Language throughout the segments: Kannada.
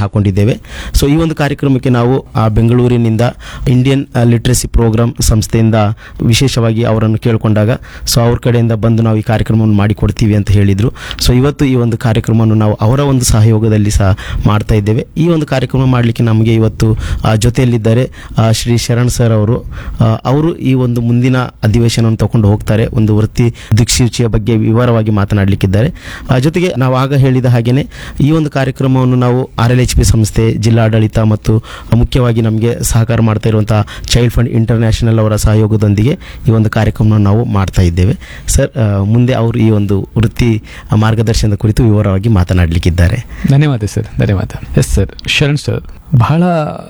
ಹಾಕೊಂಡಿದ್ದೇವೆ ಸೊ ಈ ಒಂದು ಕಾರ್ಯಕ್ರಮಕ್ಕೆ ನಾವು ಆ ಬೆಂಗಳೂರಿನಿಂದ ಇಂಡಿಯನ್ ಲಿಟ್ರಸಿ ಪ್ರೋಗ್ರಾಮ್ ಸಂಸ್ಥೆಯಿಂದ ವಿಶೇಷವಾಗಿ ಅವರನ್ನು ಕೇಳಿಕೊಂಡಾಗ ಸೊ ಅವ್ರ ಕಡೆಯಿಂದ ಬಂದು ನಾವು ಈ ಕಾರ್ಯಕ್ರಮವನ್ನು ಮಾಡಿಕೊಡ್ತೀವಿ ಅಂತ ಹೇಳಿದರು ಸೊ ಇವತ್ತು ಈ ಒಂದು ಕಾರ್ಯಕ್ರಮವನ್ನು ನಾವು ಅವರ ಒಂದು ಸಹಯೋಗದಲ್ಲಿ ಸಹ ಮಾಡ್ತಾ ಇದ್ದೇವೆ ಈ ಒಂದು ಕಾರ್ಯಕ್ರಮ ಮಾಡಲಿಕ್ಕೆ ನಮಗೆ ಇವತ್ತು ಆ, ಜೊತೆಯಲ್ಲಿದ್ದಾರೆ ಆ, ಶ್ರೀ ಶರಣ್ ಸರ್ ಅವರು ಆ, ಅವರು ಈ ಒಂದು ಮುಂದಿನ ಅಧಿವೇಶನವನ್ನು ತಗೊಂಡು ಹೋಗ್ತಾರೆ ಒಂದು ವೃತ್ತಿ ದಿಕ್ಸೂಚಿಯ ಬಗ್ಗೆ ವಿವರವಾಗಿ ಮಾತನಾಡಲಿಕ್ಕಿದ್ದಾರೆ ಆ, ಜೊತೆಗೆ ನಾವು ಆಗ ಹೇಳಿದ ಹಾಗೇನೆ ಈ ಒಂದು ಕಾರ್ಯಕ್ರಮವನ್ನು ನಾವು ಆರ್ ಎಲ್ ಎಚ್ ಪಿ ಸಂಸ್ಥೆ ಜಿಲ್ಲಾಡಳಿತ ಮತ್ತು ಮುಖ್ಯವಾಗಿ ನಮಗೆ ಸಹಕಾರ ಮಾಡ್ತಾ ಇರುವಂತಹ ಚೈಲ್ಡ್ ಫಂಡ್ ಇಂಟರ್ನ್ಯಾಷನಲ್ ಅವರ ಸಹಯೋಗದೊಂದಿಗೆ ಈ ಒಂದು ಕಾರ್ಯಕ್ರಮವನ್ನು ನಾವು ಮಾಡ್ತಾ ಇದ್ದೇವೆ ಸರ್ ಆ, ಮುಂದೆ ಅವರು ಈ ಒಂದು ವೃತ್ತಿ ಮಾರ್ಗದರ್ಶನದ ಕುರಿತು ವಿವರವಾಗಿ ಮಾತನಾಡಲಿಕ್ಕಿದ್ದಾರೆ ಧನ್ಯವಾದ ಸರ್ ಧನ್ಯವಾದ ಎಸ್ ಸರ್ ಶರಣ್ ಸರ್ ಬಹಳ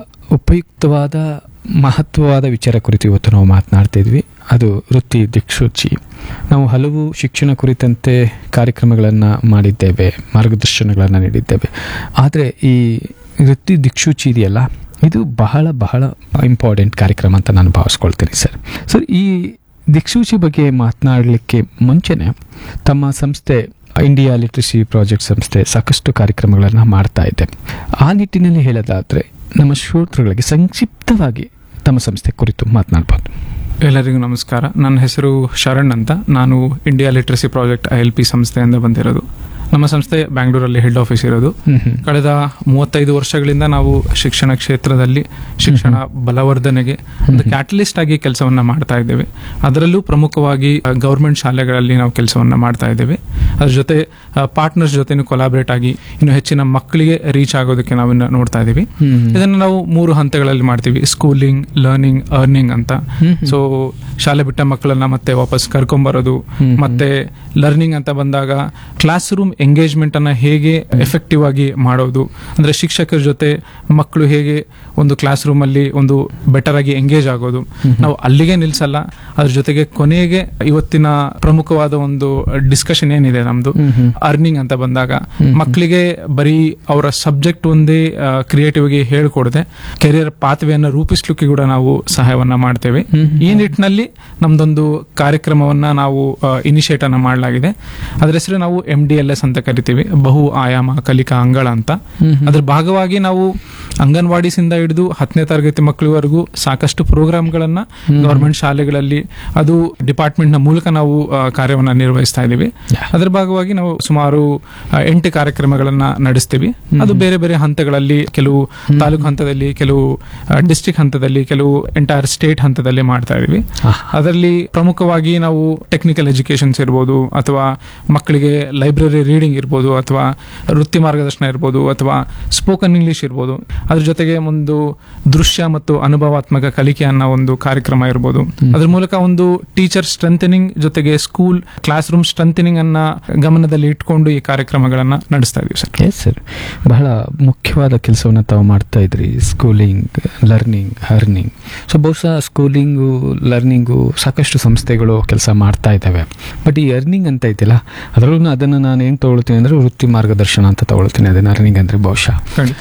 ಉಪಯುಕ್ತವಾದ ಮಹತ್ವವಾದ ವಿಚಾರ ಕುರಿತು ಇವತ್ತು ನಾವು ಮಾತನಾಡ್ತಾ ಇದ್ವಿ ಅದು ವೃತ್ತಿ ದಿಕ್ಸೂಚಿ ನಾವು ಹಲವು ಶಿಕ್ಷಣ ಕುರಿತಂತೆ ಕಾರ್ಯಕ್ರಮಗಳನ್ನು ಮಾಡಿದ್ದೇವೆ ಮಾರ್ಗದರ್ಶನಗಳನ್ನು ನೀಡಿದ್ದೇವೆ ಆದರೆ ಈ ವೃತ್ತಿ ದಿಕ್ಸೂಚಿ ಇದೆಯಲ್ಲ ಇದು ಬಹಳ ಬಹಳ ಇಂಪಾರ್ಟೆಂಟ್ ಕಾರ್ಯಕ್ರಮ ಅಂತ ನಾನು ಭಾವಿಸ್ಕೊಳ್ತೀನಿ ಸರ್ ಸರ್ ಈ ದಿಕ್ಸೂಚಿ ಬಗ್ಗೆ ಮಾತನಾಡಲಿಕ್ಕೆ ಮುಂಚೆನೆ ತಮ್ಮ ಸಂಸ್ಥೆ ಇಂಡಿಯಾ ಲಿಟ್ರಸಿ ಪ್ರಾಜೆಕ್ಟ್ ಸಂಸ್ಥೆ ಸಾಕಷ್ಟು ಕಾರ್ಯಕ್ರಮಗಳನ್ನು ಮಾಡ್ತಾ ಇದೆ ಆ ನಿಟ್ಟಿನಲ್ಲಿ ಹೇಳೋದಾದರೆ ನಮ್ಮ ಶ್ರೋತೃಗಳಿಗೆ ಸಂಕ್ಷಿಪ್ತವಾಗಿ ತಮ್ಮ ಸಂಸ್ಥೆ ಕುರಿತು ಮಾತನಾಡ್ಬೋದು ಎಲ್ಲರಿಗೂ ನಮಸ್ಕಾರ ನನ್ನ ಹೆಸರು ಶರಣ್ ಅಂತ ನಾನು India literacy project I L P ಸಂಸ್ಥೆಯಿಂದ ಬಂದಿರೋದು ನಮ್ಮ ಸಂಸ್ಥೆ ಬ್ಯಾಂಗ್ಳೂರಲ್ಲಿ ಹೆಡ್ ಆಫೀಸ್ ಇರೋದು ಕಳೆದ ಮೂವತ್ತೈದು ವರ್ಷಗಳಿಂದ ನಾವು ಶಿಕ್ಷಣ ಕ್ಷೇತ್ರದಲ್ಲಿ ಶಿಕ್ಷಣ ಬಲವರ್ಧನೆಗೆ ಒಂದು ಕ್ಯಾಟಲಿಸ್ಟ್ ಆಗಿ ಕೆಲಸವನ್ನ ಮಾಡ್ತಾ ಇದ್ದೇವೆ ಅದರಲ್ಲೂ ಪ್ರಮುಖವಾಗಿ ಗೌರ್ಮೆಂಟ್ ಶಾಲೆಗಳಲ್ಲಿ ನಾವು ಕೆಲಸವನ್ನ ಮಾಡ್ತಾ ಇದ್ದೇವೆ ಅದ್ರ ಜೊತೆ ಪಾರ್ಟ್ನರ್ಸ್ ಜೊತೆನೂ ಕೊಲಾಬ್ರೇಟ್ ಆಗಿ ಇನ್ನು ಹೆಚ್ಚಿನ ಮಕ್ಕಳಿಗೆ ರೀಚ್ ಆಗೋದಕ್ಕೆ ನಾವು ಇನ್ನು ನೋಡ್ತಾ ಇದ್ದೀವಿ ಇದನ್ನು ನಾವು ಮೂರು ಹಂತಗಳಲ್ಲಿ ಮಾಡ್ತೀವಿ ಸ್ಕೂಲಿಂಗ್ ಲರ್ನಿಂಗ್ ಅರ್ನಿಂಗ್ ಅಂತ ಸೊ ಶಾಲೆ ಬಿಟ್ಟ ಮಕ್ಕಳನ್ನ ಮತ್ತೆ ವಾಪಸ್ ಕರ್ಕೊಂಬರೋದು ಮತ್ತೆ ಲರ್ನಿಂಗ್ ಅಂತ ಬಂದಾಗ ಕ್ಲಾಸ್ ರೂಮ್ ಎಂಗೇಜ್ಮೆಂಟ್ ಅನ್ನ ಹೇಗೆ ಎಫೆಕ್ಟಿವ್ ಆಗಿ ಮಾಡೋದು ಅಂದ್ರೆ ಶಿಕ್ಷಕರ ಜೊತೆ ಮಕ್ಕಳು ಹೇಗೆ ಒಂದು ಕ್ಲಾಸ್ ರೂಮ್ ಅಲ್ಲಿ ಒಂದು ಬೆಟರ್ ಆಗಿ ಎಂಗೇಜ್ ಆಗೋದು ನಾವು ಅಲ್ಲಿಗೆ ನಿಲ್ಸಲ್ಲ ಅದ್ರ ಜೊತೆಗೆ ಕೊನೆಗೆ ಇವತ್ತಿನ ಪ್ರಮುಖವಾದ ಒಂದು ಡಿಸ್ಕಷನ್ ಏನಿದೆ ನಮ್ದು ಅರ್ನಿಂಗ್ ಅಂತ ಬಂದಾಗ ಮಕ್ಕಳಿಗೆ ಬರೀ ಅವರ ಸಬ್ಜೆಕ್ಟ್ ಒಂದೇ ಕ್ರಿಯೇಟಿವ್ ಆಗಿ ಹೇಳ್ಕೊಡದೆ ಕೆರಿಯರ್ ಪಾತ್ವೆಯನ್ನು ರೂಪಿಸ್ಲಿಕ್ಕೆ ಕೂಡ ನಾವು ಸಹಾಯವನ್ನ ಮಾಡ್ತೇವೆ ಈ ನಿಟ್ಟಿನಲ್ಲಿ ನಮ್ದೊಂದು ಕಾರ್ಯಕ್ರಮವನ್ನ ನಾವು ಇನಿಷಿಯೇಟ್ ಅನ್ನ ಮಾಡಲಾಗಿದೆ ಅದ್ರ ಹೆಸರು ನಾವು ಎಂ ಡಿ ಎಲ್ ಎಸ್ ಅಂತ ಕರಿತೀವಿ ಬಹು ಆಯಾಮ ಕಲಿಕಾ ಅಂಗಳ ಅಂತ ಅದ್ರ ಭಾಗವಾಗಿ ನಾವು ಅಂಗನವಾಡಿಸಿಂದ ಹಿಡಿದು ಹತ್ತನೇ ತರಗತಿ ಮಕ್ಕಳವರೆಗೂ ಸಾಕಷ್ಟು ಪ್ರೋಗ್ರಾಮ್ಗಳನ್ನ ಗವರ್ಮೆಂಟ್ ಶಾಲೆಗಳಲ್ಲಿ ಅದು ಡಿಪಾರ್ಟ್ಮೆಂಟ್ ನ ಮೂಲಕ ನಾವು ಆ, ಕಾರ್ಯವನ್ನ ನಿರ್ವಹಿಸ್ತಾ ಇದ್ದೀವಿ ಅದರ ಭಾಗವಾಗಿ ನಾವು ಸುಮಾರು ಆ, ಎಂಟು ಕಾರ್ಯಕ್ರಮಗಳನ್ನ ನಡೆಸ್ತೀವಿ ಅದು ಬೇರೆ ಬೇರೆ ಹಂತಗಳಲ್ಲಿ ಕೆಲವು ತಾಲೂಕು ಹಂತದಲ್ಲಿ ಕೆಲವು ಡಿಸ್ಟ್ರಿಕ್ಟ್ ಹಂತದಲ್ಲಿ ಕೆಲವು ಎಂಟೈರ್ ಸ್ಟೇಟ್ ಹಂತದಲ್ಲಿ ಮಾಡ್ತಾ ಇದೀವಿ ಅದರಲ್ಲಿ ಪ್ರಮುಖವಾಗಿ ನಾವು ಟೆಕ್ನಿಕಲ್ ಎಜುಕೇಶನ್ಸ್ ಇರ್ಬೋದು ಅಥವಾ ಮಕ್ಕಳಿಗೆ ಲೈಬ್ರರಿ ರೀಡಿಂಗ್ ಇರ್ಬೋದು ಅಥವಾ ವೃತ್ತಿ ಮಾರ್ಗದರ್ಶನ ಇರ್ಬೋದು ಅಥವಾ ಸ್ಪೋಕನ್ ಇಂಗ್ಲಿಷ್ ಇರ್ಬೋದು ಅದ್ರ ಜೊತೆಗೆ ಒಂದು ದೃಶ್ಯ ಮತ್ತು ಅನುಭವಾತ್ಮಕ ಕಲಿಕೆ ಅನ್ನೋ ಒಂದು ಕಾರ್ಯಕ್ರಮ ಇರ್ಬೋದು ಅದ್ರ ಮೂಲಕ ಒಂದು ಟೀಚರ್ ಸ್ಟ್ರೆಂಥನಿಂಗ್ ಜೊತೆಗೆ ಸ್ಕೂಲ್ ಕ್ಲಾಸ್ ರೂಮ್ ಸ್ಟ್ರೆಂಥನಿಂಗ್ ಅನ್ನ ಗಮನದಲ್ಲಿ ಇಟ್ಕೊಂಡು ಈ ಕಾರ್ಯಕ್ರಮಗಳನ್ನ ನಡೆಸ್ತಾ ಇದೀವಿ ಸರ್ ಎಸ್ ಸರ್ ಬಹಳ ಮುಖ್ಯವಾದ ಕೆಲಸವನ್ನು ತಾವು ಮಾಡ್ತಾ ಇದ್ರಿ ಸ್ಕೂಲಿಂಗ್ ಲರ್ನಿಂಗ್ ಹರ್ನಿಂಗ್ ಸೊ ಬಹುಶಃ ಸ್ಕೂಲಿಂಗು ಲರ್ನಿಂಗು ಸಾಕಷ್ಟು ಸಂಸ್ಥೆಗಳು ಕೆಲಸ ಮಾಡ್ತಾ ಇದ್ದಾವೆ ಬಟ್ ಈ ಅರ್ನಿಂಗ್ ಅಂತ ಐತಿಲ್ಲ ಅದರಲ್ಲೂ ಅದನ್ನು ನಾನು ಏನು ತಗೊಳ್ತೀನಿ ಅಂದರೆ ವೃತ್ತಿ ಮಾರ್ಗದರ್ಶನ ಅಂತ ತಗೊಳ್ತೀನಿ ಅದನ್ನು ಅರ್ನಿಂಗ್ ಅಂದರೆ ಬಹುಶಃ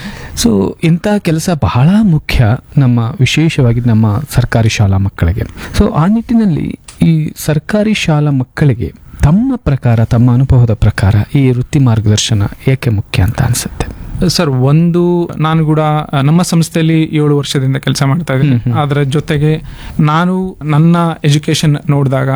ಸೊ ಇಂಥ ಕೆಲಸ ಬಹಳ ಮುಖ್ಯ ನಮ್ಮ ವಿಶೇಷವಾಗಿ ನಮ್ಮ ಸರ್ಕಾರಿ ಶಾಲಾ ಮಕ್ಕಳಿಗೆ ಸೊ ಆ ನಿಟ್ಟಿನಲ್ಲಿ ಈ ಸರ್ಕಾರಿ ಶಾಲಾ ಮಕ್ಕಳಿಗೆ ತಮ್ಮ ಪ್ರಕಾರ ತಮ್ಮ ಅನುಭವದ ಪ್ರಕಾರ ಈ ವೃತ್ತಿ ಮಾರ್ಗದರ್ಶನ ಏಕೆ ಮುಖ್ಯ ಅಂತ ಅನ್ಸುತ್ತೆ ಸರ್ ಒಂದು ನಾನು ಕೂಡ ಆ, ನಮ್ಮ ಸಂಸ್ಥೆಯಲ್ಲಿ ಏಳು ವರ್ಷದಿಂದ ಕೆಲಸ ಮಾಡ್ತಾ ಇದ್ದೀನಿ ಅದರ ಜೊತೆಗೆ ನಾನು ನನ್ನ ಎಜುಕೇಶನ್ ನೋಡಿದಾಗ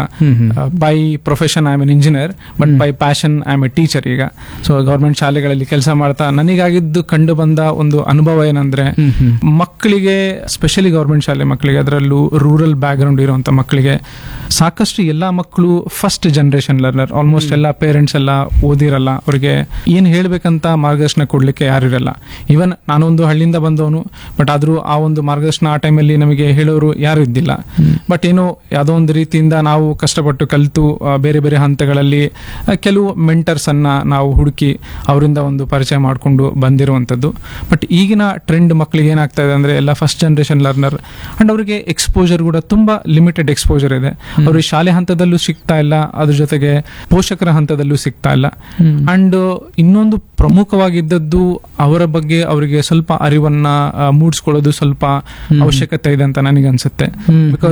by profession I am an engineer but by passion I am a teacher ಈಗ ಸೊ ಗೌರ್ಮೆಂಟ್ ಶಾಲೆಗಳಲ್ಲಿ ಕೆಲಸ ಮಾಡ್ತಾ ನನಗಾಗಿದ್ದು ಕಂಡು ಬಂದ ಒಂದು ಅನುಭವ ಏನಂದ್ರೆ ಮಕ್ಕಳಿಗೆ ಸ್ಪೆಷಲಿ ಗೌರ್ಮೆಂಟ್ ಶಾಲೆ ಮಕ್ಕಳಿಗೆ ಅದರಲ್ಲೂ ರೂರಲ್ ಬ್ಯಾಕ್ ಗ್ರೌಂಡ್ ಇರುವಂತ ಮಕ್ಕಳಿಗೆ ಸಾಕಷ್ಟು ಎಲ್ಲಾ ಮಕ್ಕಳು ಫಸ್ಟ್ ಜನರೇಷನ್ ಲರ್ನರ್ ಆಲ್ಮೋಸ್ಟ್ ಎಲ್ಲ ಪೇರೆಂಟ್ಸ್ ಎಲ್ಲ ಓದಿರಲ್ಲ ಅವ್ರಿಗೆ ಏನ್ ಹೇಳ್ಬೇಕಂತ ಮಾರ್ಗದರ್ಶನ ಕೊಡ್ಲಿಕ್ಕೆ ಯಾರು ಇರಲ್ಲ ಈವನ್ ನಾನೊಂದು ಹಳ್ಳಿಯಿಂದ ಬಂದವನು ಬಟ್ ಆದ್ರೂ ಆ ಒಂದು ಮಾರ್ಗದರ್ಶನ ಆ ಟೈಮಲ್ಲಿ ನಮಗೆ ಹೇಳೋರು ಯಾರು ಇದ್ದಿಲ್ಲ ಬಟ್ ಏನೋ ಯಾವುದೋ ಒಂದು ರೀತಿಯಿಂದ ನಾವು ಕಷ್ಟಪಟ್ಟು ಕಲಿತು ಬೇರೆ ಬೇರೆ ಹಂತಗಳಲ್ಲಿ ಆ, ಕೆಲವು ಮೆಂಟರ್ಸ್ ಅನ್ನ ನಾವು ಹುಡುಕಿ ಅವರಿಂದ ಒಂದು ಪರಿಚಯ ಮಾಡಿಕೊಂಡು ಬಂದಿರುವಂತದ್ದು ಬಟ್ ಈಗಿನ ಟ್ರೆಂಡ್ ಮಕ್ಕಳಿಗೆ ಏನಾಗ್ತಾ ಇದೆ ಅಂದ್ರೆ ಎಲ್ಲ ಫಸ್ಟ್ ಜನರೇಷನ್ ಲರ್ನರ್ ಅಂಡ್ ಅವರಿಗೆ ಎಕ್ಸ್ಪೋಜರ್ ಕೂಡ ತುಂಬಾ ಲಿಮಿಟೆಡ್ ಎಕ್ಸ್ಪೋಜರ್ ಇದೆ ಅವ್ರಿಗೆ ಶಾಲೆ ಹಂತದಲ್ಲೂ ಸಿಗ್ತಾ ಇಲ್ಲ ಅದ್ರ ಜೊತೆಗೆ ಪೋಷಕರ ಹಂತದಲ್ಲೂ ಸಿಗ್ತಾ ಇಲ್ಲ ಅಂಡ್ ಇನ್ನೊಂದು ಪ್ರಮುಖವಾಗಿದ್ದದ್ದು ಅವರ ಬಗ್ಗೆ ಅವರಿಗೆ ಸ್ವಲ್ಪ ಅರಿವನ್ನ ಆ, ಮೂಡಿಸ್ಕೊಳ್ಳೋದು ಸ್ವಲ್ಪ ಅವಶ್ಯಕತೆ ಇದೆ ಅಂತ ನನಗೆ ಅನ್ಸುತ್ತೆ ಬಿಕಾಸ್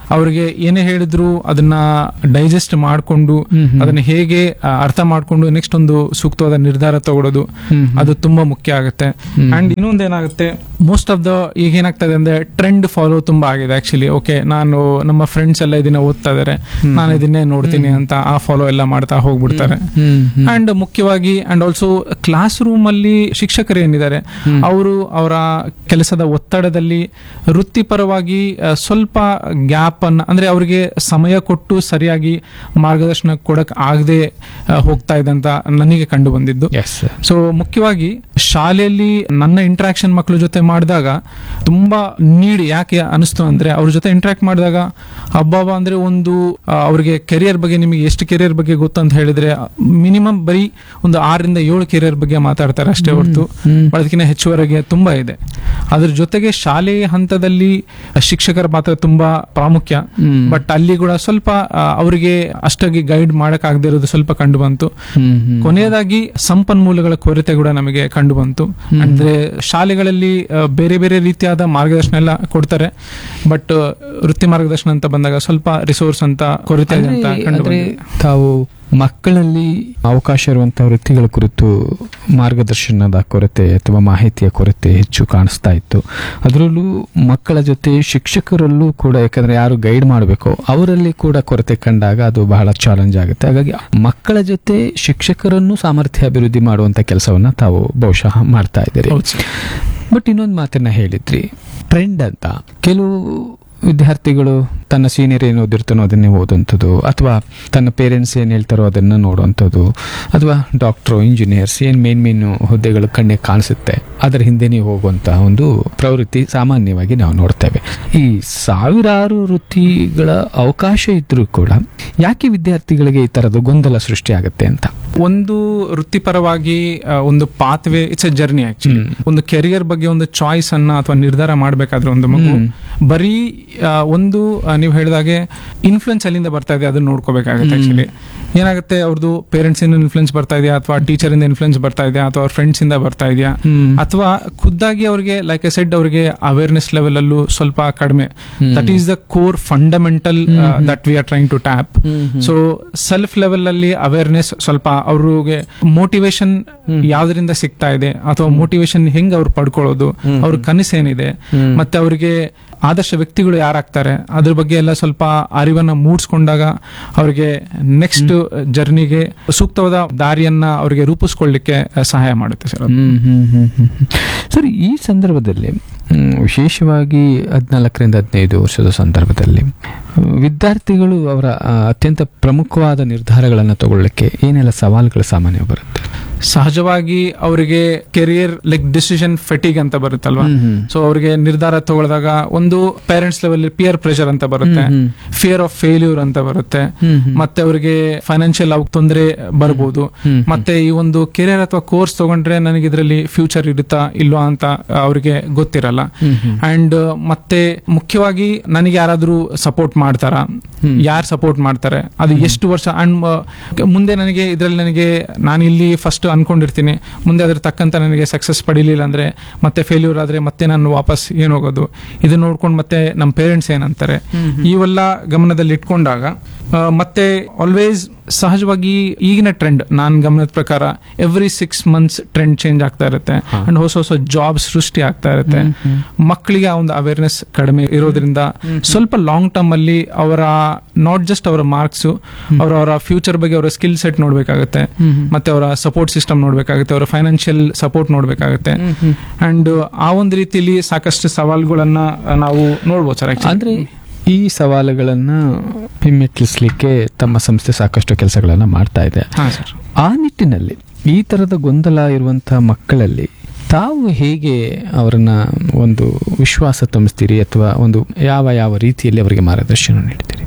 ಅವ್ರಿಗೆ ಏನೇ ಹೇಳಿದ್ರು ಅದನ್ನ ಡೈಜೆಸ್ಟ್ ಮಾಡಿಕೊಂಡು ಹ್ಮ್ ಹ್ಮ್. ಅದನ್ನ ಹೇಗೆ ಆ, ಅರ್ಥ ಮಾಡ್ಕೊಂಡು ನೆಕ್ಸ್ಟ್ ಒಂದು ಸೂಕ್ತವಾದ ನಿರ್ಧಾರ ತಗೊಳ್ಳೋದು ಹ್ಮ್ ಹ್ಮ್. ಅದು ತುಂಬಾ ಮುಖ್ಯ ಆಗುತ್ತೆ ಹ್ಮ್. ಅಂಡ್ ಇನ್ನೊಂದು ಏನಾಗುತ್ತೆ ಮೋಸ್ಟ್ ಆಫ್ ದ ಈಗ ಏನಾಗ್ತದೆ ಅಂದ್ರೆ ಟ್ರೆಂಡ್ ಫಾಲೋ ತುಂಬಾ ಆಗಿದೆ ಆಕ್ಚುಲಿ ಓಕೆ ನಾನು ನಮ್ಮ ಫ್ರೆಂಡ್ಸ್ ಎಲ್ಲ ಇದನ್ನ ಓದ್ತಾ ಇದಾರೆ ನಾನು ಇದನ್ನೇ ನೋಡ್ತೀನಿ ಅಂತ ಆ ಫಾಲೋ ಎಲ್ಲ ಮಾಡ್ತಾ ಹೋಗ್ಬಿಡ್ತಾರೆ ಹ್ಮ್ ಹ್ಮ್. ಅಂಡ್ ಮುಖ್ಯವಾಗಿ ಅಂಡ್ ಆಲ್ಸೋ ಕ್ಲಾಸ್ ರೂಮ್ ಅಲ್ಲಿ ಶಿಕ್ಷಕರು ಏನಿದ್ದಾರೆ ಹ್ಮ್. ಅವರು ಅವರ ಕೆಲಸದ ಒತ್ತಡದಲ್ಲಿ ವೃತ್ತಿಪರವಾಗಿ ಆ, ಸ್ವಲ್ಪ ಗ್ಯಾಪ್ ಅನ್ನ ಅಂದ್ರೆ ಅವರಿಗೆ ಸಮಯ ಕೊಟ್ಟು ಸರಿಯಾಗಿ ಮಾರ್ಗದರ್ಶನ ಕೊಡಕ್ ಆಗದೆ ಹೋಗ್ತಾ ಇದೆ ಅಂತ ನನಗೆ ಕಂಡು ಬಂದಿದ್ದು Yes, sir. ಸೊ ಮುಖ್ಯವಾಗಿ ಶಾಲೆಯಲ್ಲಿ ನನ್ನ ಇಂಟ್ರಾಕ್ಷನ್ ಮಕ್ಕಳ ಜೊತೆ ಮಾಡಿದಾಗ ತುಂಬಾ ನೀಡ್ ಯಾಕೆ ಅನಿಸ್ತು ಅಂದ್ರೆ ಅವ್ರ ಜೊತೆ ಇಂಟ್ರಾಕ್ಟ್ ಮಾಡಿದಾಗ ಹಬ್ಬ ಅಂದ್ರೆ ಒಂದು ಆ, ಅವ್ರಿಗೆ ಕೆರಿಯರ್ ಬಗ್ಗೆ ನಿಮಗೆ ಎಷ್ಟು ಕೆರಿಯರ್ ಬಗ್ಗೆ ಗೊತ್ತು ಅಂತ ಹೇಳಿದ್ರೆ ಮಿನಿಮಮ್ ಬರೀ ಒಂದು ಆರರಿಂದ ಏಳು ಕೆರಿಯರ್ ಬಗ್ಗೆ ಮಾತಾಡ್ತಾರೆ ಅಷ್ಟೇ ಹೊರತು ಹ್ಮ್. ಅದಕ್ಕಿಂತ ಹೆಚ್ಚುವರೆಗೆ ತುಂಬಾ ಇದೆ ಅದ್ರ ಜೊತೆಗೆ ಶಾಲೆಯ ಹಂತದಲ್ಲಿ ಶಿಕ್ಷಕರ ಪಾತ್ರ ತುಂಬಾ ಪ್ರಾಮುಖ್ಯ ಹ್ಮ್. ಬಟ್ ಅಲ್ಲಿ ಕೂಡ ಸ್ವಲ್ಪ ಆ, ಅವರಿಗೆ ಅಷ್ಟಾಗಿ ಗೈಡ್ ಮಾಡಕ್ ಆಗದೆ ಇರೋದು ಸ್ವಲ್ಪ ಕಂಡು ಬಂತು ಹ್ಮ್ ಹ್ಮ್. ಕೊನೆಯದಾಗಿ ಸಂಪನ್ಮೂಲಗಳ ಕೊರತೆ ಕೂಡ ನಮಗೆ ಕಂಡು ಬಂತು ಅಂದ್ರೆ ಶಾಲೆಗಳಲ್ಲಿ ಆ, ಬೇರೆ ಬೇರೆ ರೀತಿಯಾದ ಮಾರ್ಗದರ್ಶನ ಎಲ್ಲ ಕೊಡ್ತಾರೆ ಬಟ್ ವೃತ್ತಿ ಮಾರ್ಗದರ್ಶನ ಅಂತ ಬಂದಾಗ ಸ್ವಲ್ಪ ರಿಸೋರ್ಸ್ ಅಂತ ಕೊರತೆ ಇದೆ ಅಂತ ಅಂದ್ರೆ- ಕಂಡು ಅಂದ್ರೆ ಬಂದಿದೆ. ತಾವು ಮಕ್ಕಳಲ್ಲಿ ಅವಕಾಶ ಇರುವಂತಹ ವೃತ್ತಿಗಳ ಕುರಿತು ಮಾರ್ಗದರ್ಶನದ ಕೊರತೆ ಅಥವಾ ಮಾಹಿತಿಯ ಕೊರತೆ ಹೆಚ್ಚು ಕಾಣಿಸ್ತಾ ಇತ್ತು ಅದರಲ್ಲೂ ಮಕ್ಕಳ ಜೊತೆ ಶಿಕ್ಷಕರಲ್ಲೂ ಕೂಡ ಯಾಕಂದ್ರೆ ಯಾರು ಗೈಡ್ ಮಾಡಬೇಕು ಅವರಲ್ಲಿ ಕೂಡ ಕೊರತೆ ಕಂಡಾಗ ಅದು ಬಹಳ ಚಾಲೆಂಜ್ ಆಗುತ್ತೆ ಹಾಗಾಗಿ ಮಕ್ಕಳ ಜೊತೆ ಶಿಕ್ಷಕರನ್ನು ಸಾಮರ್ಥ್ಯ ಅಭಿವೃದ್ಧಿ ಮಾಡುವಂತ ಕೆಲಸವನ್ನ ತಾವು ಬಹುಶಃ ಮಾಡ್ತಾ ಇದ್ದೀರಿ ಹೌದು ಸರ್. ಬಟ್ ಇನ್ನೊಂದು ಮಾತನ್ನ ಹೇಳಿದ್ರಿ ಟ್ರೆಂಡ್ ಅಂತ ಕೆಲವು ವಿದ್ಯಾರ್ಥಿಗಳು ತನ್ನ ಸೀನಿಯರ್ ಏನು ಓದಿರ್ತಾನೋ ಅದನ್ನೇ ಓದುವಂಥದ್ದು ಅಥವಾ ತನ್ನ ಪೇರೆಂಟ್ಸ್ ಏನು ಹೇಳ್ತಾರೋ ಅದನ್ನ ನೋಡುವಂಥದ್ದು ಅಥವಾ ಡಾಕ್ಟ್ರು ಇಂಜಿನಿಯರ್ಸ್ ಏನು ಮೇನ್ ಮೇನ್ ಹುದ್ದೆಗಳು ಕಣ್ಣಿಗೆ ಕಾಣಿಸುತ್ತೆ ಅದರ ಹಿಂದೆನೇ ಹೋಗುವಂತ ಒಂದು ಪ್ರವೃತ್ತಿ ಸಾಮಾನ್ಯವಾಗಿ ನಾವು ನೋಡ್ತೇವೆ ಈ ಸಾವಿರಾರು ವೃತ್ತಿಗಳ ಅವಕಾಶ ಇದ್ರೂ ಕೂಡ ಯಾಕೆ ವಿದ್ಯಾರ್ಥಿಗಳಿಗೆ ಈ ತರದ ಗೊಂದಲ ಸೃಷ್ಟಿ ಆಗುತ್ತೆ ಅಂತ ಒಂದು ವೃತ್ತಿಪರವಾಗಿ ಆ, ಒಂದು pathway it's a journey actually ಹ್ಮ್. ಒಂದು ಕೆರಿಯರ್ ಬಗ್ಗೆ ಒಂದು ಚಾಯ್ಸ್ ಅನ್ನ ಅಥವಾ ನಿರ್ಧಾರ ಮಾಡಬೇಕಾದ್ರೆ ಒಂದು ಮಗು ಹ್ಮ್. ಬರೀ ಆ, ಒಂದು ನೀವು ಹೇಳಿದಾಗೆ ಇನ್ಫ್ಲುಯೆನ್ಸ್ ಅಲ್ಲಿಂದ ಬರ್ತಾ ಇದೆ ಅದನ್ನ ನೋಡ್ಕೋಬೇಕಾಗುತ್ತೆ ಹ್ಮ್. ಆಕ್ಚುಲಿ ಏನಾಗುತ್ತೆ ಅವ್ರದ್ದು ಪೇರೆಂಟ್ಸ್ ಇಂದ ಇನ್ಫ್ಲುಯೆನ್ಸ್ ಬರ್ತಾ ಇದೆಯಾ ಅಥವಾ ಟೀಚರ್ ಇಂದ ಇನ್ಫ್ಲುಯೆನ್ಸ್ ಬರ್ತಾ ಇದೆಯಾ ಅಥವಾ ಅವ್ರ ಫ್ರೆಂಡ್ಸ್ ಇಂದ ಬರ್ತಾ ಇದೆಯಾ ಅಥವಾ ಖುದ್ದಾಗಿ ಅವರಿಗೆ ಲೈಕ್ ಎ ಸೆಡ್ ಅವರಿಗೆ ಅವೇರ್ನೆಸ್ ಲೆವೆಲ್ ಅಲ್ಲೂ ಸ್ವಲ್ಪ ಕಡಿಮೆ hmm. That is the core fundamental hmm. That we are trying to tap so self level ಅಲ್ಲಿ ಅವೇರ್ನೆಸ್ ಸ್ವಲ್ಪ ಅವ್ರಿಗೆ ಮೋಟಿವೇಶನ್ ಹ್ಮ್. ಯಾವ್ದ್ರಿಂದ ಸಿಗ್ತಾ ಇದೆ ಅಥವಾ ಮೋಟಿವೇಶನ್ ಹೆಂಗ್ ಅವ್ರು ಪಡ್ಕೊಳ್ಳೋದು ಹ್ಮ್. ಅವ್ರ ಕನಸೇನಿದೆ ಹ್ಮ್. ಮತ್ತೆ ಅವರಿಗೆ ಆದರ್ಶ ವ್ಯಕ್ತಿಗಳು ಯಾರಾಗ್ತಾರೆ ಅದ್ರ ಬಗ್ಗೆ ಎಲ್ಲ ಸ್ವಲ್ಪ ಅರಿವನ್ನ ಮೂಡಿಸ್ಕೊಂಡಾಗ ಅವರಿಗೆ ನೆಕ್ಸ್ಟ್ ಜರ್ನಿಗೆ ಸೂಕ್ತವಾದ ದಾರಿಯನ್ನ ಅವರಿಗೆ ರೂಪಿಸ್ಕೊಳ್ಳಿಕ್ಕೆ ಸಹಾಯ ಮಾಡುತ್ತೆ ಸರ್ ಅದು. ಹ್ಮ್, ಹ್ಮ್, ಹ್ಮ್, ಹ್ಮ್, ಹ್ಮ್. ಸರಿ ಈ ಸಂದರ್ಭದಲ್ಲಿ ಹ್ಮ್, ವಿಶೇಷವಾಗಿ ಹದಿನಾಲ್ಕರಿಂದ ಹದಿನೈದು ವರ್ಷದ ಸಂದರ್ಭದಲ್ಲಿ ಹ್ಮ್, ವಿದ್ಯಾರ್ಥಿಗಳು ಅವರ ಆ, ಅತ್ಯಂತ ಪ್ರಮುಖವಾದ ನಿರ್ಧಾರಗಳನ್ನು ತಗೊಳ್ಳಕ್ಕೆ ಏನೆಲ್ಲ ಸವಾಲುಗಳು ಸಾಮಾನ್ಯ ಬರುತ್ತೆ ಸಹಜವಾಗಿ ಅವರಿಗೆ ಕೆರಿಯರ್ ಲೈಕ್ ಡಿಸಿಷನ್ ಫೆಟಿಗ್ ಅಂತ ಬರುತ್ತಲ್ವಾ ಹ್ಮ್, ಹ್ಮ್. ಸೊ ಅವರಿಗೆ ನಿರ್ಧಾರ ತಗೊಳ್ದಾಗ ಒಂದು ಪೇರೆಂಟ್ಸ್ ಲೆವೆಲ್ ಪಿಯರ್ ಪ್ರೆಷರ್ ಅಂತ ಬರುತ್ತೆ ಹ್ಮ್, ಹ್ಮ್. ಫಿಯರ್ ಆಫ್ ಫೇಲ್ಯೂರ್ ಅಂತ ಬರುತ್ತೆ ಹ್ಮ್, ಹ್ಮ್. ಮತ್ತೆ ಅವರಿಗೆ ಫೈನಾನ್ಷಿಯಲ್ ತೊಂದರೆ ಬರ್ಬೋದು ಹ್ಮ್, ಹ್ಮ್. ಮತ್ತೆ ಈ ಒಂದು ಕೆರಿಯರ್ ಅಥವಾ ಕೋರ್ಸ್ ತಗೊಂಡ್ರೆ ನನಗೆ ಇದರಲ್ಲಿ ಫ್ಯೂಚರ್ ಇರುತ್ತಾ ಇಲ್ವಾ ಅಂತ ಅವರಿಗೆ ಗೊತ್ತಿರಲ್ಲ ಹ್ಮ್, ಹ್ಮ್. ಅಂಡ್ ಮತ್ತೆ ಮುಖ್ಯವಾಗಿ ನನಗೆ ಯಾರಾದ್ರೂ ಸಪೋರ್ಟ್ ಮಾಡ್ತಾರಾ ಹ್ಮ್. ಯಾರು ಸಪೋರ್ಟ್ ಮಾಡ್ತಾರೆ ಅದು ಎಷ್ಟು ವರ್ಷ ಅಂಡ್ ಮುಂದೆ ನನಗೆ ಇದರಲ್ಲಿ ನನಗೆ ನಾನು ಇಲ್ಲಿ ಫಸ್ಟ್ ಅನ್ಕೊಂಡಿರ್ತೀನಿ ಮುಂದೆ ಅದ್ರ ತಕ್ಕಂತ ನನಗೆ ಸಕ್ಸಸ್ ಪಡಿಲಿಲ್ಲ ಅಂದ್ರೆ ಮತ್ತೆ ಫೇಲ್ಯೂರ್ ಆದ್ರೆ ಮತ್ತೆ ನಾನು ವಾಪಸ್ ಏನ್ ಹೋಗೋದು ಇದನ್ನ ನೋಡ್ಕೊಂಡು ಮತ್ತೆ ನಮ್ಮ ಪೇರೆಂಟ್ಸ್ ಏನಂತಾರೆ ಇವೆಲ್ಲ ಗಮನದಲ್ಲಿ ಇಟ್ಕೊಂಡಾಗ ಆ, ಮತ್ತೆ ಆಲ್ವೇಸ್ ಸಹಜವಾಗಿ ಈಗಿನ ಟ್ರೆಂಡ್ ನಾನು ಗಮನದ ಪ್ರಕಾರ every six months trend change ಆಗ್ತಾ ಇರುತ್ತೆ ಹಾ. ಅಂಡ್ ಹೊಸ ಹೊಸ ಜಾಬ್ ಸೃಷ್ಟಿ ಆಗ್ತಾ ಇರುತ್ತೆ ಹ್ಮ್, ಹ್ಮ್. ಮಕ್ಕಳಿಗೆ ಆ ಒಂದು ಅವೇರ್ನೆಸ್ ಕಡಿಮೆ ಇರೋದ್ರಿಂದ ಸ್ವಲ್ಪ ಲಾಂಗ್ ಟರ್ಮ್ ಅಲ್ಲಿ ಅವರ ನಾಟ್ ಜಸ್ಟ್ ಅವರ ಮಾರ್ಕ್ಸ್ ಅವರ ಅವರ ಫ್ಯೂಚರ್ ಬಗ್ಗೆ ಅವರ ಸ್ಕಿಲ್ ಸೆಟ್ ನೋಡ್ಬೇಕಾಗುತ್ತೆ ಹ್ಮ್. ಮತ್ತೆ ಅವರ ಸಪೋರ್ಟ್ ಸಿಸ್ಟಮ್ ನೋಡ್ಬೇಕಾಗುತ್ತೆ ಅವರ ಫೈನಾನ್ಷಿಯಲ್ ಸಪೋರ್ಟ್ ನೋಡ್ಬೇಕಾಗುತ್ತೆ ಹ್ಮ್, ಹ್ಮ್. ಅಂಡ್ ಆ ಒಂದು ರೀತಿಯಲ್ಲಿ ಸಾಕಷ್ಟು ಸವಾಲುಗಳನ್ನ ನಾವು ನೋಡ್ಬೋದು ಸರ್ ಅಂದ್ರೆ ಈ ಸವಾಲುಗಳನ್ನ ಹಿಮ್ಮೆಟ್ಟಿಸ್ಲಿಕ್ಕೆ ತಮ್ಮ ಸಂಸ್ಥೆ ಸಾಕಷ್ಟು ಕೆಲಸಗಳನ್ನ ಮಾಡ್ತಾ ಇದೆ ಹಾ ಸರ್ ಆ ನಿಟ್ಟಿನಲ್ಲಿ ಈ ತರದ ಗೊಂದಲ ಇರುವಂತಹ ಮಕ್ಕಳಲ್ಲಿ ತಾವು ಹೇಗೆ ಅವರನ್ನ ಒಂದು ವಿಶ್ವಾಸ ತುಂಬಿಸ್ತೀರಿ ಅಥವಾ ಒಂದು ಯಾವ ಯಾವ ರೀತಿಯಲ್ಲಿ ಅವರಿಗೆ ಮಾರ್ಗದರ್ಶನ ನೀಡ್ತೀರಿ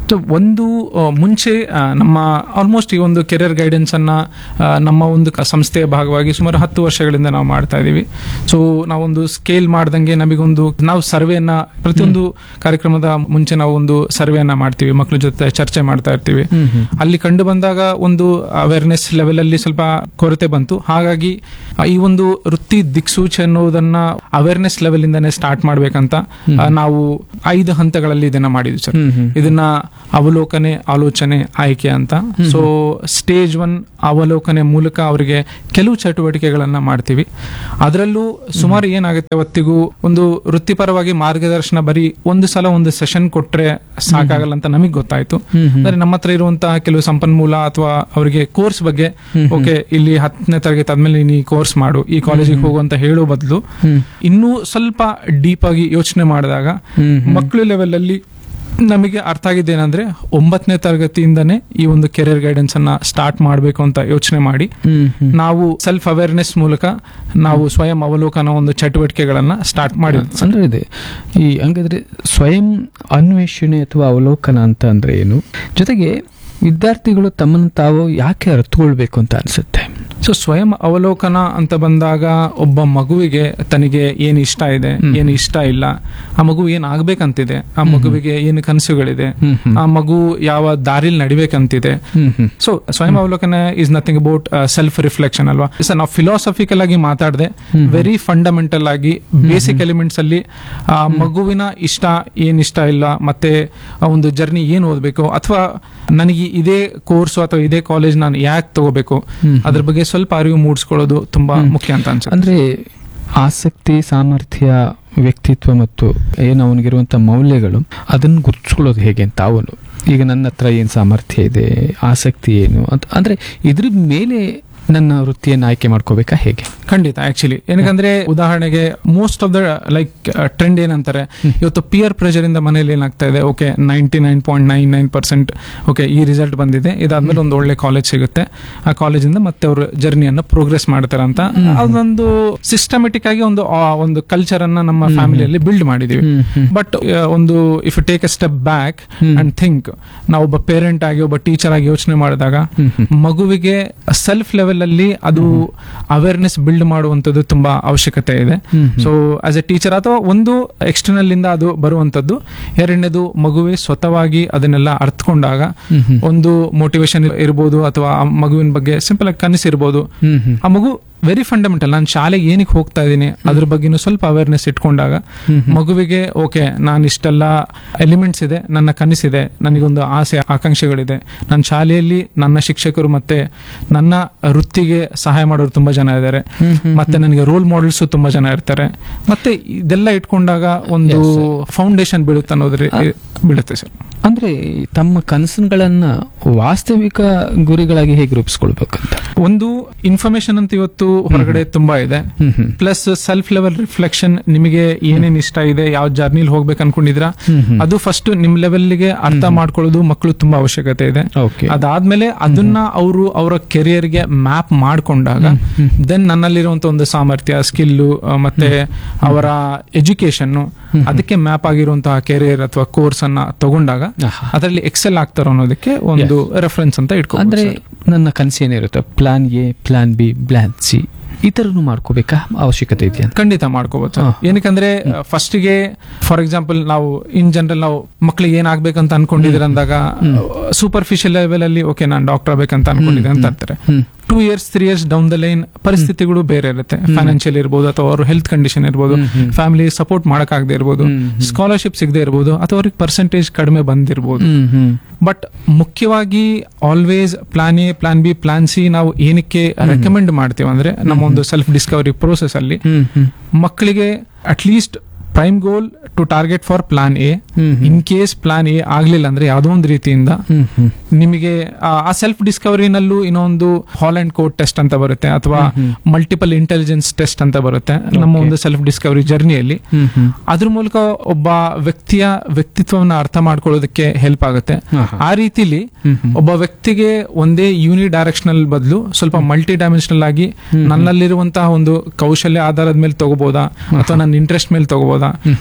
ಸೊ ಒಂದು ಆ, ಮುಂಚೆ ಆ, ನಮ್ಮ ಆಲ್ಮೋಸ್ಟ್ ಈ ಒಂದು ಕೆರಿಯರ್ ಗೈಡೆನ್ಸ್ ಅನ್ನ ಆ, ನಮ್ಮ ಒಂದು ಕ- ಸಂಸ್ಥೆಯ ಭಾಗವಾಗಿ ಸುಮಾರು ಹತ್ತು ವರ್ಷಗಳಿಂದ ನಾವು ಮಾಡ್ತಾ ಇದೀವಿ ಸೊ ನಾವೊಂದು ಸ್ಕೇಲ್ ಮಾಡ್ದಂಗೆ ನಮಗೊಂದು ನಾವು ಸರ್ವೆಯನ್ನ ಪ್ರತಿಯೊಂದು ಕಾರ್ಯಕ್ರಮದ ಮುಂಚೆ ನಾವು ಒಂದು ಸರ್ವೆಯನ್ನ ಮಾಡ್ತೀವಿ ಮಕ್ಕಳ ಜೊತೆ ಚರ್ಚೆ ಮಾಡ್ತಾ ಇರ್ತೀವಿ ಅಲ್ಲಿ ಕಂಡು ಬಂದಾಗ ಒಂದು ಅವೇರ್ನೆಸ್ ಲೆವೆಲ್ ಅಲ್ಲಿ ಸ್ವಲ್ಪ ಕೊರತೆ ಬಂತು ಹಾಗಾಗಿ ಆ, ಈ ಒಂದು ವೃತ್ತಿ ದಿಕ್ಸೂಚಿ ಅನ್ನೋದನ್ನ ಅವೇರ್ನೆಸ್ ಲೆವೆಲ್ ಇಂದಾನೆ ಸ್ಟಾರ್ಟ್ ಮಾಡ್ಬೇಕಂತ ಆ, ನಾವು ಐದು ಹಂತಗಳಲ್ಲಿ ಇದನ್ನ ಮಾಡಿದ್ವಿ ಸರ್ ಇದನ್ನ ಅವಲೋಕನೆ ಆಲೋಚನೆ ಆಯ್ಕೆ ಅಂತ ಸೊ ಸ್ಟೇಜ್ ಒನ್ ಅವಲೋಕನೆ ಮೂಲಕ ಅವರಿಗೆ ಕೆಲವು ಚಟುವಟಿಕೆಗಳನ್ನ ಮಾಡ್ತೀವಿ ಅದರಲ್ಲೂ ಸುಮಾರು ಏನಾಗುತ್ತೆ ಅವತ್ತಿಗೂ ಒಂದು ವೃತ್ತಿಪರವಾಗಿ ಮಾರ್ಗದರ್ಶನ ಬರೀ ಒಂದು ಸಲ ಒಂದು ಸೆಷನ್ ಕೊಟ್ರೆ ಸಾಕಾಗಲ್ಲ ಅಂತ ನಮಗೆ ಗೊತ್ತಾಯ್ತು ಅಂದ್ರೆ ನಮ್ಮ ಹತ್ರ ಇರುವಂತಹ ಕೆಲವು ಸಂಪನ್ಮೂಲ ಅಥವಾ ಅವರಿಗೆ ಕೋರ್ಸ್ ಬಗ್ಗೆ ಓಕೆ ಇಲ್ಲಿ ಹತ್ತನೇ ತರಗತಿ ಆದ್ಮೇಲೆ ನೀನು ಈ ಕೋರ್ಸ್ ಮಾಡು ಈ ಕಾಲೇಜಿಗೆ ಹೋಗು ಅಂತ ಹೇಳೋ ಬದಲು ಇನ್ನೂ ಸ್ವಲ್ಪ ಡೀಪ್ ಆಗಿ ಯೋಚನೆ ಮಾಡಿದಾಗ ಮಕ್ಕಳು ಲೆವೆಲ್ ಅಲ್ಲಿ ನಮಗೆ ಅರ್ಥ ಆಗಿದ್ದು ಏನಂದ್ರೆ ಒಂಬತ್ತನೇ ತರಗತಿಯಿಂದನೇ ಈ ಒಂದು ಕೆರಿಯರ್ ಗೈಡೆನ್ಸ್ ಅನ್ನ ಸ್ಟಾರ್ಟ್ ಮಾಡಬೇಕು ಅಂತ ಯೋಚನೆ ಮಾಡಿ ನಾವು ಸೆಲ್ಫ್ ಅವೇರ್ನೆಸ್ ಮೂಲಕ ನಾವು ಸ್ವಯಂ ಅವಲೋಕನ ಒಂದು ಚಟುವಟಿಕೆಗಳನ್ನ ಸ್ಟಾರ್ಟ್ ಮಾಡಿದ್ವಿ ಅಂದ್ರೆ ಇದೆ ಈ ಹಂಗಾದ್ರೆ ಸ್ವಯಂ ಅನ್ವೇಷಣೆ ಅಥವಾ ಅವಲೋಕನ ಅಂತ ಅಂದ್ರೆ ಏನು ಜೊತೆಗೆ ವಿದ್ಯಾರ್ಥಿಗಳು ತಮ್ಮನ್ನು ತಾವು ಯಾಕೆ ಅರ್ಥಕೊಳ್ಬೇಕು ಅಂತ ಅನ್ಸುತ್ತೆ ಸೊ ಸ್ವಯಂ ಅವಲೋಕನ ಅಂತ ಬಂದಾಗ ಒಬ್ಬ ಮಗುವಿಗೆ ತನಗೆ ಏನ್ ಇಷ್ಟ ಇದೆ ಏನ್ ಇಷ್ಟ ಇಲ್ಲ ಆ ಮಗು ಏನ್ ಆಗ್ಬೇಕಂತಿದೆ ಆ ಮಗುವಿಗೆ ಏನು ಕನಸುಗಳಿದೆ ಆ ಮಗು ಯಾವ ದಾರಿಲಿ ನಡಿಬೇಕಂತಿದೆ ಸೊ ಸ್ವಯಂ ಅವಲೋಕನ is nothing about self reflection ಅಲ್ವಾ ಸರ್ ನಾವು ಫಿಲಾಸಫಿಕಲ್ ಆಗಿ ಮಾತಾಡದೆ ವೆರಿ ಫಂಡಮೆಂಟಲ್ ಆಗಿ ಬೇಸಿಕ್ ಎಲಿಮೆಂಟ್ಸ್ ಅಲ್ಲಿ ಆ ಮಗುವಿನ ಇಷ್ಟ ಏನ್ ಇಷ್ಟ ಇಲ್ಲ ಮತ್ತೆ ಆ ಒಂದು ಜರ್ನಿ ಏನ್ ಓದಬೇಕು ಅಥವಾ ನನಗೆ ಇದೇ ಕೋರ್ಸ್ ಅಥವಾ ಇದೇ ಕಾಲೇಜ್ ನಾನು ಯಾಕೆ ತಗೋಬೇಕು ಅದ್ರ ಬಗ್ಗೆ ಸ್ವಲ್ಪ ಅರಿವು ಮೂಡಿಸ್ಕೊಳ್ಳೋದು ತುಂಬಾ ಮುಖ್ಯ ಅಂತ ಅನ್ಸುತ್ತೆ ಅಂದ್ರೆ ಆಸಕ್ತಿ ಸಾಮರ್ಥ್ಯ ವ್ಯಕ್ತಿತ್ವ ಮತ್ತು ಏನು ಅವನಿಗಿರುವಂತ ಮೌಲ್ಯಗಳು ಅದನ್ನು ಗುರುತಿಸ್ಕೊಳ್ಳೋದು ಹೇಗೆ ಅಂತ ಅವನು ಈಗ ನನ್ನ ಹತ್ರ ಏನು ಸಾಮರ್ಥ್ಯ ಇದೆ ಆಸಕ್ತಿ ಏನು ಅಂತ ಅಂದ್ರೆ ಇದ್ರ ಮೇಲೆ ನನ್ನ ವೃತ್ತಿಯನ್ನು ಆಯ್ಕೆ ಮಾಡ್ಕೋಬೇಕಾ ಹೇಗೆ ಖಂಡಿತ ಆಕ್ಚುಲಿ ಏನಕ್ಕಂದ್ರೆ ಉದಾಹರಣೆಗೆ most of the like trend ಏನಂತಾರೆ ಇವತ್ತು ಪಿಯರ್ ಪ್ರೆಷರ್ ಇಂದ ಮನೇಲಿ ಏನಾಗ್ತಾ ಇದೆ okay ninety nine point nine nine percent okay ಈ ರಿಸಲ್ಟ್ ಬಂದಿದೆ ಇದಾದ್ಮೇಲೆ ಒಂದು ಒಳ್ಳೆ ಕಾಲೇಜ್ ಸಿಗುತ್ತೆ ಆ ಕಾಲೇಜಿಂದ ಮತ್ತೆ ಅವರು ಜರ್ನಿಯನ್ನ ಪ್ರೋಗ್ರೆಸ್ ಮಾಡ್ತಾರೆ ಅಂತ ಅದೊಂದು ಸಿಸ್ಟಮೆಟಿಕ್ ಆಗಿ ಒಂದು ಆ ಒಂದು ಕಲ್ಚರ್ ಅನ್ನ ನಮ್ಮ ಫ್ಯಾಮಿಲಿಯಲ್ಲಿ ಬಿಲ್ಡ್ ಮಾಡಿದೀವಿ ಬಟ್ ಒಂದು if take a step back and think ನಾವು ಒಬ್ಬ ಪೇರೆಂಟ್ ಆಗಿ ಒಬ್ಬ ಟೀಚರ್ ಆಗಿ ಯೋಚನೆ ಮಾಡಿದಾಗ ಮಗುವಿಗೆ ಸೆಲ್ಫ್ ಲೆವೆಲ್ ಅಲ್ಲಿ ಅದು ಅವೇರ್ನೆಸ್ ಬಿಲ್ಡ್ ಮಾಡುವಂತದ್ದು ತುಂಬಾ ಅವಶ್ಯಕತೆ ಇದೆ ಸೊ ಆಸ್ ಎ ಟೀಚರ್ ಅಥವಾ ಒಂದು ಎಕ್ಸ್ಟರ್ನಲ್ ಇಂದ ಅದು ಬರುವಂತದ್ದು ಎರಡನೇದು ಮಗುವೆ ಸ್ವತಃವಾಗಿ ಅದನ್ನೆಲ್ಲ ಅರ್ಥಕೊಂಡಾಗ ಒಂದು ಮೋಟಿವೇಶನ್ ಇರ್ಬೋದು ಅಥವಾ ಆ ಮಗುವಿನ ಬಗ್ಗೆ ಸಿಂಪಲ್ ಆಗಿ ಕನಸಿರ್ಬೋದು ಆ ಮಗು ವೆರಿ ಫಂಡಮೆಂಟಲ್ ನಾನು ಶಾಲೆಗೆ ಏನಕ್ಕೆ ಹೋಗ್ತಾ ಇದ್ದೀನಿ ಅದ್ರ ಬಗ್ಗೆನೂ ಸ್ವಲ್ಪ ಅವೇರ್ನೆಸ್ ಇಟ್ಕೊಂಡಾಗ ಮಗುವಿಗೆ ಓಕೆ ನಾನು ಇಷ್ಟೆಲ್ಲ ಎಲಿಮೆಂಟ್ಸ್ ಇದೆ ನನ್ನ ಕನಸಿದೆ ನನಗೊಂದು ಆಸೆ ಆಕಾಂಕ್ಷೆಗಳಿದೆ ನನ್ನ ಶಾಲೆಯಲ್ಲಿ ನನ್ನ ಶಿಕ್ಷಕರು ಮತ್ತೆ ನನ್ನ ವೃತ್ತಿಗೆ ಸಹಾಯ ಮಾಡೋರು ತುಂಬಾ ಜನ ಇದ್ದಾರೆ ಮತ್ತೆ ನನಗೆ ರೋಲ್ ಮಾಡೆಲ್ಸ್ ತುಂಬಾ ಜನ ಇರ್ತಾರೆ ಮತ್ತೆ ಇದೆಲ್ಲ ಇಟ್ಕೊಂಡಾಗ ಒಂದು ಫೌಂಡೇಶನ್ ಬೀಳುತ್ತೆ ಅನ್ನೋದ್ರ ಬೀಳುತ್ತೆ ಸರ್ ಅಂದ್ರೆ ತಮ್ಮ ಕನಸುಗಳನ್ನ ವಾಸ್ತವಿಕ ಗುರಿಗಳಾಗಿ ಹೇಗೆ ರೂಪಿಸ್ಕೊಳ್ಬೇಕಂತ ಒಂದು ಇನ್ಫಾರ್ಮೇಶನ್ ಅಂತ ಇವತ್ತು ಹೊರಗಡೆ ತುಂಬಾ ಇದೆ ಪ್ಲಸ್ ಸೆಲ್ಫ್ ಲೆವೆಲ್ ರಿಫ್ಲೆಕ್ಷನ್ ನಿಮಗೆ ಏನೇನ್ ಇಷ್ಟ ಇದೆ ಯಾವ ಜರ್ನಿಲಿ ಹೋಗ್ಬೇಕು ಅನ್ಕೊಂಡಿದ್ರ ಅದು ಫಸ್ಟ್ ನಿಮ್ ಲೆವೆಲ್ಗೆ ಅರ್ಥ ಮಾಡ್ಕೊಳ್ಳೋದು ಮಕ್ಕಳು ತುಂಬಾ ಅವಶ್ಯಕತೆ ಇದೆ ಓಕೆ ಅದಾದ್ಮೇಲೆ ಅದನ್ನ ಅವರು ಅವರ ಕೆರಿಯರ್ಗೆ ಮ್ಯಾಪ್ ಮಾಡ್ಕೊಂಡಾಗ ದೆನ್ ನನ್ನಲ್ಲಿರುವಂತ ಒಂದು ಸಾಮರ್ಥ್ಯ ಸ್ಕಿಲ್ಲು ಮತ್ತೆ ಅವರ ಎಜುಕೇಶನ್ ಅದಕ್ಕೆ ಮ್ಯಾಪ್ ಆಗಿರುವಂತಹ ಕೆರಿಯರ್ ಅಥವಾ ಕೋರ್ಸ್ ಅನ್ನ ತಗೊಂಡಾಗ ಅದರಲ್ಲಿ ಎಕ್ಸೆಲ್ ಆಗ್ತಾರೋ ಅನ್ನೋದಕ್ಕೆ ಒಂದು ರೆಫರೆನ್ಸ್ ಅಂತ ಇಟ್ಕೊ ಅಂದ್ರೆ ನನ್ನ ಕನಸು ಏನಿರುತ್ತೆ plan A plan B plan C ಈ ತರನು ಮಾಡ್ಕೋಬೇಕಾ ಅವಶ್ಯಕತೆ ಇದೆಯಾ ಅಂತ ಖಂಡಿತ ಮಾಡ್ಕೋಬಹುದು ಏನಕ್ಕಂದ್ರೆ ಫಸ್ಟ್ಗೆ ಫಾರ್ ಎಕ್ಸಾಂಪಲ್ ನಾವು ಇನ್ ಜನರಲ್ ನಾವು ಮಕ್ಳಿಗೆ ಏನಾಗ್ಬೇಕಂತ ಅನ್ಕೊಂಡಿದ್ರೆ ಅಂದಾಗ ಸೂಪರ್ಫಿಷಿಯಲ್ ಲೆವೆಲ್ ಅಲ್ಲಿ ಓಕೆ ನಾನು ಡಾಕ್ಟರ್ ಆಗ್ಬೇಕಂತ ಅನ್ಕೊಂಡಿದ್ದೆ ಅಂತ ಅಂತಾರೆ two years three years down the line ಪರಿಸ್ಥಿತಿಗಳು ಬೇರೆ ಇರುತ್ತೆ ಫೈನಾನ್ಷಿಯಲ್ ಇರ್ಬೋದು ಅಥವಾ ಅವ್ರ ಹೆಲ್ತ್ ಕಂಡೀಷನ್ ಇರ್ಬೋದು ಫ್ಯಾಮಿಲಿ ಸಪೋರ್ಟ್ ಮಾಡಕ್ಕಾಗದೆ ಇರ್ಬೋದು ಸ್ಕಾಲರ್ಶಿಪ್ ಸಿಗದೆ ಇರ್ಬೋದು ಅಥವಾ ಅವ್ರಿಗೆ ಪರ್ಸೆಂಟೇಜ್ ಕಡಿಮೆ ಬಂದಿರ್ಬೋದು ಬಟ್ ಮುಖ್ಯವಾಗಿ always plan A plan B plan C ನಾವು ಏನಕ್ಕೆ ರೆಕಮೆಂಡ್ ಮಾಡ್ತೀವಿ ಅಂದ್ರೆ ನಮ್ಮ ಒಂದು ಸೆಲ್ಫ್ ಡಿಸ್ಕವರಿ ಪ್ರೋಸೆಸ್ ಅಲ್ಲಿ ಮಕ್ಕಳಿಗೆ at least prime goal to target for plan A in case plan A ಆಗ್ಲಿಲ್ಲ ಅಂದ್ರೆ ಯಾವ್ದೋ ಒಂದು ರೀತಿಯಿಂದ ನಿಮಗೆ ಆ- ಆ ಸೆಲ್ಫ್ ಡಿಸ್ಕವರಿನಲ್ಲೂ ಇನ್ನೊಂದು ಹಾಲ್ ಅಂಡ್ ಕೋಡ್ ಟೆಸ್ಟ್ ಅಂತ ಬರುತ್ತೆ ಅಥವಾ ಮಲ್ಟಿಪಲ್ ಇಂಟೆಲಿಜೆನ್ಸ್ ಟೆಸ್ಟ್ ಅಂತ ಬರುತ್ತೆ ನಮ್ಮ ಒಂದು ಸೆಲ್ಫ್ ಡಿಸ್ಕವರಿ ಜರ್ನಿಯಲ್ಲಿ ಅದ್ರ ಮೂಲಕ ಒಬ್ಬ ವ್ಯಕ್ತಿಯ ವ್ಯಕ್ತಿತ್ವವನ್ನ ಅರ್ಥ ಮಾಡ್ಕೊಳ್ಳೋದಕ್ಕೆ ಹೆಲ್ಪ್ ಆಗುತ್ತೆ ಆ ರೀತಿಲಿ ಒಬ್ಬ ವ್ಯಕ್ತಿಗೆ ಒಂದೇ ಯೂನಿ ಡೈರೆಕ್ಷನಲ್ ಬದಲು ಸ್ವಲ್ಪ ಮಲ್ಟಿ ಡೈಮೆನ್ಷನಲ್ ಆಗಿ ನನ್ನಲ್ಲಿರುವಂತಹ ಒಂದು ಕೌಶಲ್ಯ ಆಧಾರದ ಮೇಲೆ ತಗೋಬೋದಾ ಅಥವಾ ನನ್ನ ಇಂಟ್ರೆಸ್ಟ್ ಮೇಲೆ ತಗೋಬೋದಾ ಅಥವಾ ನನ್ನ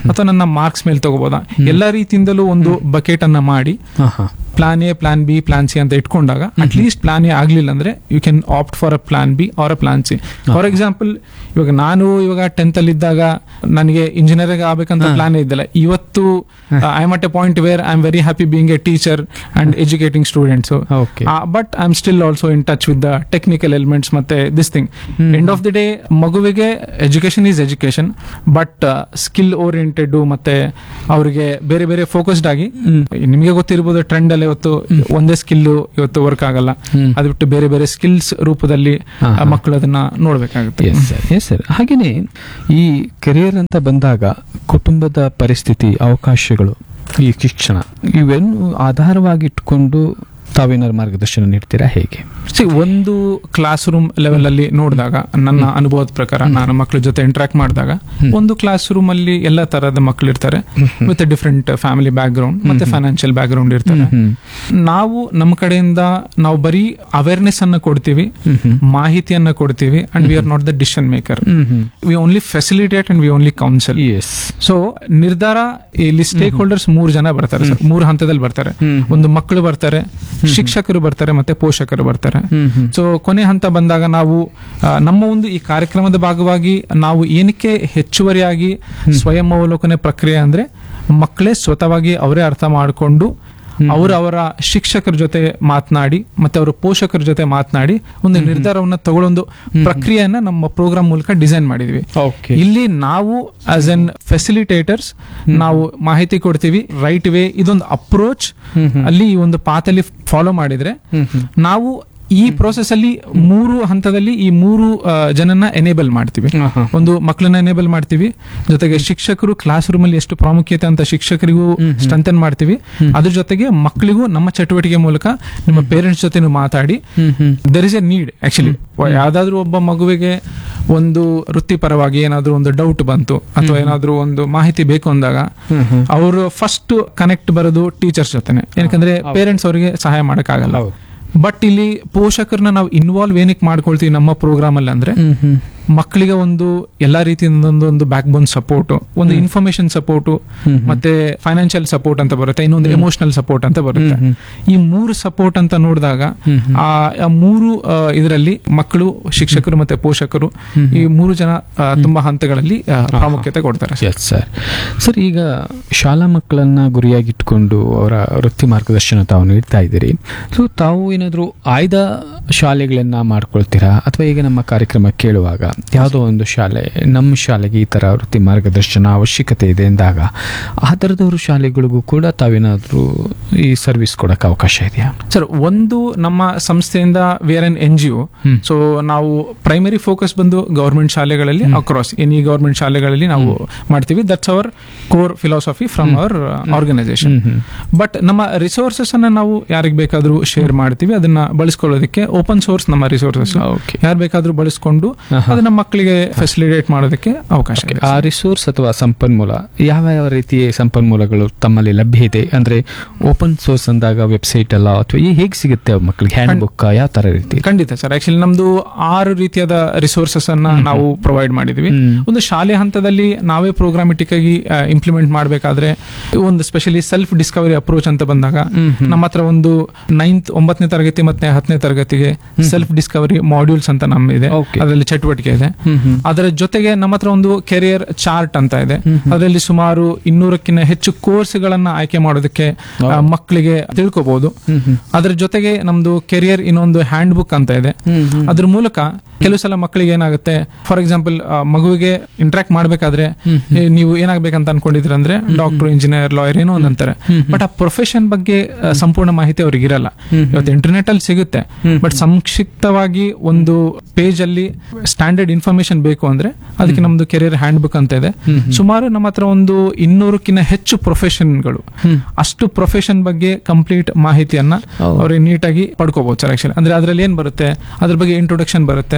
ಮಾರ್ಕ್ಸ್ ಮೇಲೆ ತಗೋಬೋದಾ ಎಲ್ಲಾ ರೀತಿಯಿಂದಲೂ ಒಂದು ಬಕೆಟ್ ಅನ್ನ ಮಾಡಿ ಹಾ ಹಾ plan A plan B plan C ಅಂತ ಇಟ್ಕೊಂಡಾಗ ಅಟ್ ಲೀಸ್ಟ್ ಪ್ಲಾನ್ ಎ ಆಗ್ಲಿಲ್ಲ ಅಂದ್ರೆ you can opt for a plan B or a plan C for example ಇವಾಗ ನಾನು ಇವಾಗ ಟೆಂತ್ ಅಲ್ಲಿ ಇದ್ದಾಗ ನನಗೆ ಇಂಜಿನಿಯರಿಂಗ್ ಆಗ್ಬೇಕಂತ ಪ್ಲಾನ್ ಇದ್ದಿಲ್ಲ ಇವತ್ತು I am at a point where I am very happy being a teacher and educating students okay but I am still also in touch with the technical elements ಮತ್ತೆ this thing end of the day ಮಗುವಿಗೆ education is education but skill oriented ಮತ್ತೆ ಅವರಿಗೆ ಬೇರೆ ಬೇರೆ ಫೋಕಸ್ಡ್ ಆಗಿ ನಿಮಗೆ ಗೊತ್ತಿರ್ಬೋದು ಟ್ರೆಂಡ್ ಅಲ್ಲಿ ಇವತ್ತು ಒಂದೇ ಸ್ಕಿಲ್ ಇವತ್ತು ವರ್ಕ್ ಆಗಲ್ಲ ಹ್ಮ್. ಅದು ಬಿಟ್ಟು ಬೇರೆ ಬೇರೆ ಸ್ಕಿಲ್ಸ್ ರೂಪದಲ್ಲಿ ಹಾ, ಆ ಹಾ. ಮಕ್ಕಳು ಅದನ್ನ ನೋಡ್ಬೇಕಾಗುತ್ತೆ ಎಸ್ ಸರ್ ಎಸ್ ಸರ್ ಹಾಗೇನೆ ಈ ಕೆರಿಯರ್ ಅಂತ ಬಂದಾಗ ಕುಟುಂಬದ ಪರಿಸ್ಥಿತಿ ಅವಕಾಶಗಳು ಈ ಶಿಕ್ಷಣ ಇವೆನ್ನು ಆಧಾರವಾಗಿ ಇಟ್ಕೊಂಡು ತಾವೇನಾದ್ರು ಮಾರ್ಗದರ್ಶನ ನೀಡ್ತೀರಾ ಹೇಗೆ ಸಿ ಒಂದು ಕ್ಲಾಸ್ ರೂಮ್ ಲೆವೆಲ್ ಅಲ್ಲಿ ನೋಡಿದಾಗ ನನ್ನ ಅನುಭವದ ಪ್ರಕಾರ ನಾನು ಮಕ್ಕಳ ಜೊತೆ ಇಂಟ್ರಾಕ್ಟ್ ಮಾಡಿದಾಗ ಒಂದು ಕ್ಲಾಸ್ ರೂಮ್ ಅಲ್ಲಿ ಎಲ್ಲ ತರಹದ ಮಕ್ಕಳು ಇರ್ತಾರೆ with different family background ಮತ್ತೆ ಫೈನಾನ್ಷಿಯಲ್ ಬ್ಯಾಕ್ ಗ್ರೌಂಡ್ ಇರ್ತಾರೆ ಹ್ಮ್. ನಾವು ನಮ್ಮ ಕಡೆಯಿಂದ ನಾವು ಬರೀ ಅವೇರ್ನೆಸ್ ಅನ್ನ ಕೊಡ್ತೀವಿ ಹ್ಮ್ ಹ್ಮ್. ಮಾಹಿತಿಯನ್ನ ಕೊಡ್ತೀವಿ and we are not the decision maker hmm hmm. We only facilitate and we only counsel yes so ನಿರ್ಧಾರ ಇಲ್ಲಿ ಸ್ಟೇಕ್ ಹೋಲ್ಡರ್ಸ್ ಮೂರು ಜನ ಬರ್ತಾರೆ ಸರ್ ಮೂರು ಹಂತದಲ್ಲಿ ಬರ್ತಾರೆ ಹ್ಮ್. ಒಂದು ಮಕ್ಕಳು ಬರ್ತಾರೆ ಶಿಕ್ಷಕರು ಬರ್ತಾರೆ ಮತ್ತೆ ಪೋಷಕರು ಬರ್ತಾರೆ ಹ್ಮ್ ಹ್ಮ್. ಸೊ ಕೊನೆ ಹಂತ ಬಂದಾಗ ನಾವು ಆ, ನಮ್ಮ ಒಂದು ಈ ಕಾರ್ಯಕ್ರಮದ ಭಾಗವಾಗಿ ನಾವು ಏನಕ್ಕೆ ಹೆಚ್ಚುವರಿಯಾಗಿ ಸ್ವಯಂ ಅವಲೋಕನೆ ಪ್ರಕ್ರಿಯೆ ಅಂದ್ರೆ ಮಕ್ಕಳೇ ಸ್ವತಃವಾಗಿ ಅವರೇ ಅರ್ಥ ಮಾಡಿಕೊಂಡು ಅವರು ಅವರ ಶಿಕ್ಷಕರ ಜೊತೆ ಮಾತನಾಡಿ ಮತ್ತೆ ಅವರ ಪೋಷಕರ ಜೊತೆ ಮಾತನಾಡಿ ಒಂದು ನಿರ್ಧಾರವನ್ನ ತಗೊಳ್ಳೊಂದು ಪ್ರಕ್ರಿಯೆಯನ್ನ ನಮ್ಮ ಪ್ರೋಗ್ರಾಮ್ ಮೂಲಕ ಡಿಸೈನ್ ಮಾಡಿದ್ವಿ ಓಕೆ ಇಲ್ಲಿ ನಾವು ಆಸ್ ಎನ್ ಫೆಸಿಲಿಟೇಟರ್ಸ್ ನಾವು ಮಾಹಿತಿ ಕೊಡ್ತೀವಿ ರೈಟ್ ವೇ ಇದೊಂದು ಅಪ್ರೋಚ್ ಹ್ಮ್ ಹ್ಮ್. ಅಲ್ಲಿ ಈ ಒಂದು ಪಾತಲ್ಲಿ ಫಾಲೋ ಮಾಡಿದ್ರೆ ಹ್ಮ್ ಹ್ಮ್. ನಾವು ಈ ಪ್ರೋಸೆಸ್ ಅಲ್ಲಿ ಮೂರು ಹಂತದಲ್ಲಿ ಈ ಮೂರು ಆ, ಜನನ ಎನೇಬಲ್ ಮಾಡ್ತೀವಿ ಹಾ, ಹಾ. ಒಂದು ಮಕ್ಕಳನ್ನ ಎನೇಬಲ್ ಮಾಡ್ತೀವಿ ಜೊತೆಗೆ ಶಿಕ್ಷಕರು ಕ್ಲಾಸ್ ರೂಮ್ ಅಲ್ಲಿ ಎಷ್ಟು ಪ್ರಾಮುಖ್ಯತೆ ಅಂತ ಶಿಕ್ಷಕರಿಗೂ ಸ್ಟ್ರೆಂಥನ್ ಮಾಡ್ತೀವಿ ಅದ್ರ ಜೊತೆಗೆ ಮಕ್ಕಳಿಗೂ ನಮ್ಮ ಚಟುವಟಿಕೆ ಮೂಲಕ ನಿಮ್ಮ ಪೇರೆಂಟ್ಸ್ ಜೊತೆ ಮಾತಾಡಿ ಹ್ಮ್ ಹ್ಮ್. There is a need actually ಯಾವ್ದಾದ್ರು ಒಬ್ಬ ಮಗುವಿಗೆ ಒಂದು ವೃತ್ತಿಪರವಾಗಿ ಏನಾದ್ರೂ ಒಂದು ಡೌಟ್ ಬಂತು ಅಥವಾ ಏನಾದ್ರೂ ಒಂದು ಮಾಹಿತಿ ಬೇಕು ಅಂದಾಗ ಹ್ಮ್ ಹ್ಮ್. ಅವರು ಫಸ್ಟ್ ಕನೆಕ್ಟ್ ಬರೋದು ಟೀಚರ್ಸ್ ಜೊತೆನೆ ಯಾಕಂದ್ರೆ ಪೇರೆಂಟ್ಸ್ ಅವರಿಗೆ ಸಹಾಯ ಮಾಡಕ್ಕಾಗಲ್ಲ ಹೌದು. ಬಟ್ ಇಲ್ಲಿ ಪೋಷಕರನ್ನ ನಾವು ಇನ್ವಾಲ್ವ್ ಏನಕ್ಕೆ ಮಾಡ್ಕೊಳ್ತೀವಿ ನಮ್ಮ ಪ್ರೋಗ್ರಾಮ್ ಅಲ್ಲಿ ಅಂದ್ರೆ ಹ್ಮ್ ಹ್ಮ್. ಮಕ್ಕಳಿಗೆ ಒಂದು ಎಲ್ಲಾ ರೀತಿಯಿಂದ ಒಂದು ಒಂದು ಬ್ಯಾಕ್ ಬೋನ್ ಸಪೋರ್ಟ್ ಒಂದು ಇನ್ಫಾರ್ಮೇಶನ್ ಸಪೋರ್ಟ್ ಹ್ಮ್. ಮತ್ತೆ ಫೈನಾನ್ಷಿಯಲ್ ಸಪೋರ್ಟ್ ಅಂತ ಬರುತ್ತೆ ಇನ್ನೊಂದು ಎಮೋಷನಲ್ ಸಪೋರ್ಟ್ ಅಂತ ಬರುತ್ತೆ ಹ್ಮ್. ಈ ಮೂರು ಸಪೋರ್ಟ್ ಅಂತ ನೋಡಿದಾಗ ಹ್ಮ್. ಆ ಆ ಮೂರು ಇದರಲ್ಲಿ ಮಕ್ಕಳು ಶಿಕ್ಷಕರು ಮತ್ತೆ ಪೋಷಕರು ಈ ಮೂರು ಜನ ಆ, ತುಂಬಾ ಹಂತಗಳಲ್ಲಿ ಆ, ಪ್ರಾಮುಖ್ಯತೆ ಕೊಡ್ತಾರೆ ಎಸ್ ಸರ್ ಸರ್ ಈಗ ಶಾಲಾ ಮಕ್ಕಳನ್ನ ಗುರಿಯಾಗಿಟ್ಕೊಂಡು ಅವರ ವೃತ್ತಿ ಮಾರ್ಗದರ್ಶನ ತಾವು ನೀಡ್ತಾ ಇದ್ದೀರಿ ಸೊ ತಾವು ಏನಾದರೂ ಆಯ್ದ ಶಾಲೆಗಳನ್ನ ಮಾಡ್ಕೊಳ್ತೀರಾ ಅಥವಾ ಈಗ ನಮ್ಮ ಕಾರ್ಯಕ್ರಮ ಕೇಳುವಾಗ ಯಾವುದೋ ಒಂದು ಶಾಲೆ ನಮ್ಮ ಶಾಲೆಗೆ ಈ ತರ ವೃತ್ತಿ ಮಾರ್ಗದರ್ಶನ ಅವಶ್ಯಕತೆ ಇದೆ ಎಂದಾಗ ಆ ಥರದವರು ಶಾಲೆಗಳಿಗೂ ಕೂಡ ತಾವೇನಾದರೂ ಈ ಸರ್ವಿಸ್ ಕೊಡಕ್ಕೆ ಅವಕಾಶ ಇದೆಯಾ ಸರ್ ಒಂದು ನಮ್ಮ ಸಂಸ್ಥೆಯಿಂದ we are an N G O hmm. So ನಾವು ಪ್ರೈಮರಿ ಫೋಕಸ್ ಬಂದು ಗವರ್ಮೆಂಟ್ ಶಾಲೆಗಳಲ್ಲಿ ಅಕ್ರಾಸ್ ಎನಿ ಗವರ್ಮೆಂಟ್ ಶಾಲೆಗಳಲ್ಲಿ ನಾವು ಮಾಡ್ತೀವಿ that's our core philosophy from our organisation hmm, hmm. But ನಮ್ಮ ರಿಸೋರ್ಸಸ್ ಅನ್ನ ನಾವು ಯಾರಿಗೆ ಬೇಕಾದ್ರೂ ಶೇರ್ ಮಾಡ್ತೀವಿ ಅದನ್ನ ಬಳಸ್ಕೊಳ್ಳೋದಕ್ಕೆ ಓಪನ್ ಸೋರ್ಸ್ ನಮ್ಮ ರಿಸೋರ್ಸಸ್ Okay. ಯಾರು ಬೇಕಾದ್ರೂ ಬಳಸ್ಕೊಂಡು ಆಹಾ. ಅದನ್ನ ಮಕ್ಕಳಿಗೆ ಫೆಸಿಲಿಟೇಟ್ ಮಾಡೋದಕ್ಕೆ ಅವಕಾಶ ಇದೆ ಆ ರಿಸೋರ್ಸ್ ಅಥವಾ ಸಂಪನ್ಮೂಲ ಯಾವ ಯಾವ ರೀತಿಯ ಸಂಪನ್ಮೂಲಗಳು ತಮ್ಮಲ್ಲಿ ಲಭ್ಯ ಇದೆ ಅಂದ್ರೆ ಓಪನ್ ಸೋರ್ಸ್ ಅಂದಾಗ ವೆಬ್ಸೈಟ್ ಅಲ್ಲ ಅಥವಾ ಈ ಹೇಗೆ ಸಿಗುತ್ತೆ ಅವ್ ಮಕ್ಕಳಿಗೆ ಹ್ಯಾಂಡ್ ಬುಕ್ ಯಾವ ತರ ರೀತಿ ಖಂಡಿತ ಸರ್ ಆಕ್ಚುಲಿ ನಮ್ದು ಆರು ರೀತಿಯಾದ ರಿಸೋರ್ಸಸ್ ಅನ್ನ ನಾವು ಪ್ರೊವೈಡ್ ಮಾಡಿದ್ವಿ ಹ್ಮ್. ಒಂದು ಶಾಲೆ ಹಂತದಲ್ಲಿ ನಾವೇ ಪ್ರೋಗ್ರಾಮೆಟಿಕ್ ಆಗಿ ಇಂಪ್ಲಿಮೆಂಟ್ ಮಾಡಬೇಕಾದ್ರೆ ಒಂದು ಸ್ಪೆಷಲಿ ಸೆಲ್ಫ್ ಡಿಸ್ಕವರಿ ಅಪ್ರೋಚ್ ಅಂತ ಬಂದಾಗ ಹ್ಮ್, ಹ್ಮ್. ನಮ್ಮ ಹತ್ರ ಒಂದು ನೈನ್ತ್ ಒಂಬತ್ತನೇ ತರಗತಿ ಮತ್ತೆ ಹತ್ತನೇ ತರಗತಿಗೆ ಸೆಲ್ಫ್ ಡಿಸ್ಕವರಿ ಮಾಡ್ಯೂಲ್ಸ್ ಅಂತ ನಮ್ಮ ಇದೆ Okay. ಅದರಲ್ಲಿ ಚಟುವಟಿಕೆ ಇದೆ ಹ್ಮ್, ಹ್ಮ್. ಅದರ ಜೊತೆಗೆ ನಮ್ಮ ಹತ್ರ ಒಂದು ಕೆರಿಯರ್ ಚಾರ್ಟ್ ಅಂತ ಇದೆ ಅದರಲ್ಲಿ ಸುಮಾರು ಇನ್ನೂರಕ್ಕಿಂತ ಹೆಚ್ಚು ಕೋರ್ಸ್ಗಳನ್ನ ಆಯ್ಕೆ ಮಾಡೋದಕ್ಕೆ ಆ, ಮಕ್ಕಳಿಗೆ ತಿಳ್ಕೊಬಹುದು ಹ್ಮ್, ಹ್ಮ್. ಅದರ ಜೊತೆಗೆ ನಮ್ದು ಕೆರಿಯರ್ ಇನ್ನೊಂದು ಹ್ಯಾಂಡ್ ಬುಕ್ ಅಂತ ಇದೆ ಹ್ಮ್, ಹ್ಮ್. ಅದ್ರ ಮೂಲಕ ಕೆಲವು ಸಲ ಮಕ್ಕಳಿಗೆ ಏನಾಗುತ್ತೆ ಫಾರ್ ಎಕ್ಸಾಂಪಲ್ ಮಗುವಿಗೆ ಇಂಟ್ರಾಕ್ಟ್ ಮಾಡ್ಬೇಕಾದ್ರೆ ಏ, ನೀವು ಏನಾಗ್ಬೇಕಂತ ಅನ್ಕೊಂಡಿದ್ರ ಅಂದ್ರೆ ಡಾಕ್ಟರ್ ಇಂಜಿನಿಯರ್ ಲಾಯರ್ ಏನೋ ಒಂದು ಅಂತಾರೆ ಬಟ್ ಆ ಪ್ರೊಫೆಷನ್ ಬಗ್ಗೆ ಆ, ಸಂಪೂರ್ಣ ಮಾಹಿತಿ ಅವ್ರಿಗೆ ಇರಲ್ಲ ಇವತ್ತು ಇಂಟರ್ನೆಟ್ ಅಲ್ಲಿ ಸಿಗುತ್ತೆ ಬಟ್ ಸಂಕ್ಷಿಪ್ತವಾಗಿ ಒಂದು ಪೇಜ್ ಅಲ್ಲಿ ಸ್ಟ್ಯಾಂಡರ್ಡ್ ಇನ್ಫಾರ್ಮೇಶನ್ ಬೇಕು ಅಂದ್ರೆ ಅದಕ್ಕೆ ನಮ್ದು ಕೆರಿಯರ್ ಹ್ಯಾಂಡ್ ಬುಕ್ ಅಂತ ಇದೆ ಸುಮಾರು ನಮ್ಮ ಹತ್ರ ಒಂದು ಇನ್ನೂರಕ್ಕಿಂತ ಹೆಚ್ಚು ಪ್ರೊಫೆಷನ್ಗಳು ಅಷ್ಟು ಪ್ರೊಫೆಷನ್ ಬಗ್ಗೆ ಕಂಪ್ಲೀಟ್ ಮಾಹಿತಿಯನ್ನ ಹೌದು. ಅವ್ರಿಗೆ ನೀಟಾಗಿ ಪಡ್ಕೋಬಹುದು ಸರ್ ಆಕ್ಚುಲಿ ಅಂದ್ರೆ ಅದ್ರಲ್ಲಿ ಏನ್ ಬರುತ್ತೆ ಅದ್ರ ಬಗ್ಗೆ ಇಂಟ್ರೊಡಕ್ಷನ್ ಬರುತ್ತೆ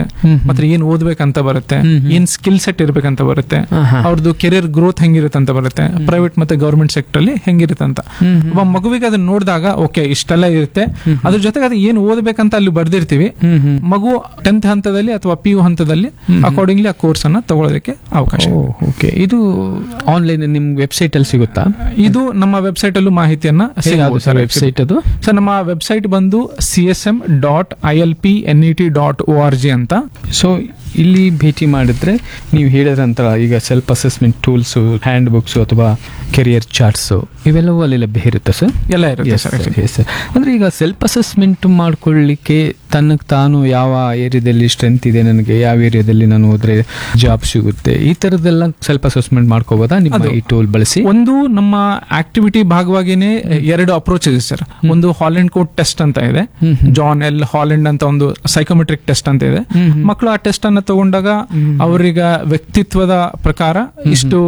ಮತ್ತೆ ಏನ್ ಓದ್ಬೇಕಂತ ಬರುತ್ತೆ ಹ್ಮ್ ಹ್ಮ್. ಏನ್ ಸ್ಕಿಲ್ ಸೆಟ್ ಇರ್ಬೇಕಂತ ಬರುತ್ತೆ ಆಹಾ. ಅವ್ರದ್ದು ಕೆರಿಯರ್ ಗ್ರೋತ್ ಹೆಂಗಿರುತ್ತೆ ಅಂತ ಬರುತ್ತೆ ಪ್ರೈವೇಟ್ ಮತ್ತೆ ಗೌರ್ಮೆಂಟ್ ಸೆಕ್ಟರ್ ಅಲ್ಲಿ ಹೆಂಗಿರುತ್ತೆ ಅಂತ ಹ್ಮ್ ಹ್ಮ್. ಒಬ್ಬ ಮಗುವಿಗೆ ಅದನ್ನ ನೋಡಿದಾಗ ಓಕೆ ಇಷ್ಟೆಲ್ಲ ಇರುತ್ತೆ ಅದ್ರ ಜೊತೆಗೆ ಅದು ಏನ್ ಓದ್ಬೇಕಂತ ಅಲ್ಲಿ ಬರ್ದಿರ್ತೀವಿ ಹ್ಮ್ ಹ್ಮ್. ಮಗು ಟೆಂತ್ ಹಂತದಲ್ಲಿ ಅಥವಾ ಪಿ ಯು ಹಂತದಲ್ಲಿ ಅಕಾರ್ಡಿಂಗ್ಲಿ ಆ ಕೋರ್ಸ್ ಅನ್ನ ತಗೊಳ್ಳೋದಕ್ಕೆ ಅವಕಾಶ ಇದೆ. ಓಕೆ ಇದು ಆನ್ಲೈನ್ ನಿಮ್ ವೆಬ್ಸೈಟ್ ಅಲ್ಲಿ ಸಿಗುತ್ತಾ ಇದು ನಮ್ಮ ವೆಬ್ಸೈಟ್ ಅಲ್ಲೂ ಮಾಹಿತಿಯನ್ನ ಸಿಗಬಹುದು ಸರ್ ವೆಬ್ಸೈಟ್ ಅದು ಸರ್ ನಮ್ಮ ವೆಬ್ಸೈಟ್ ಬಂದು C S M dot I L P N E T dot O R G ಅಂತ ಸೊ ಇಲ್ಲಿ ಭೇಟಿ ಮಾಡಿದ್ರೆ ನೀವು ಹೇಳಿದ್ರಂತ ಈಗ self assessment tools handbooks ಅಥವಾ ಕೆರಿಯರ್ ಚಾರ್ಟ್ಸ್ ಇವೆಲ್ಲವೂ ಅಲ್ಲಿ ಲಭ್ಯ ಇರುತ್ತೆ ಸರ್ ಎಲ್ಲ ಇರುತ್ತೆ Yes, sir sir, yes, sir. ಅಂದ್ರೆ ಈಗ ಸೆಲ್ಫ್ ಅಸೆಸ್ಮೆಂಟ್ ಮಾಡ್ಕೊಳ್ಳಿಕ್ಕೆ ತನಗೆ ತಾನು ಯಾವ ಏರಿಯಾದಲ್ಲಿ ಸ್ಟ್ರೆಂತ್ ಇದೆ ನನಗೆ ಯಾವ ಏರಿಯಾದಲ್ಲಿ ನಾನು ಹೋದ್ರೆ ಜಾಬ್ ಸಿಗುತ್ತೆ ಈ ತರದೆಲ್ಲ ಸೆಲ್ಫ್ ಅಸೆಸ್ಮೆಂಟ್ ಮಾಡ್ಕೋಬೋದಾ ನಿಮ್ಮ ಅದು- ಈ ಟೂಲ್ ಬಳಸಿ ಒಂದು ನಮ್ಮ ಆಕ್ಟಿವಿಟಿ ಭಾಗವಾಗಿನೇ ಎರಡು ಅಪ್ರೋಚ್ ಇದೆ ಸರ್ ಒಂದು ಹಾಲೆಂಡ್ ಕೋಡ್ ಟೆಸ್ಟ್ ಅಂತ ಇದೆ ಹ್ಮ್, ಹ್ಮ್. ಜಾನ್ ಎಲ್ ಹಾಲೆಂಡ್ ಅಂತ ಒಂದು ಸೈಕೋಮೆಟ್ರಿಕ್ ಟೆಸ್ಟ್ ಅಂತ ಇದೆ ಹ್ಮ್, ಹ್ಮ್. ಮಕ್ಕಳು ಆ ಟೆಸ್ಟ್ ಅನ್ನ ತಗೊಂಡಾಗ ಅವರಿಗೆ ವ್ಯಕ್ತಿತ್ವದ ಪ್ರಕಾರ ಇಷ್ಟು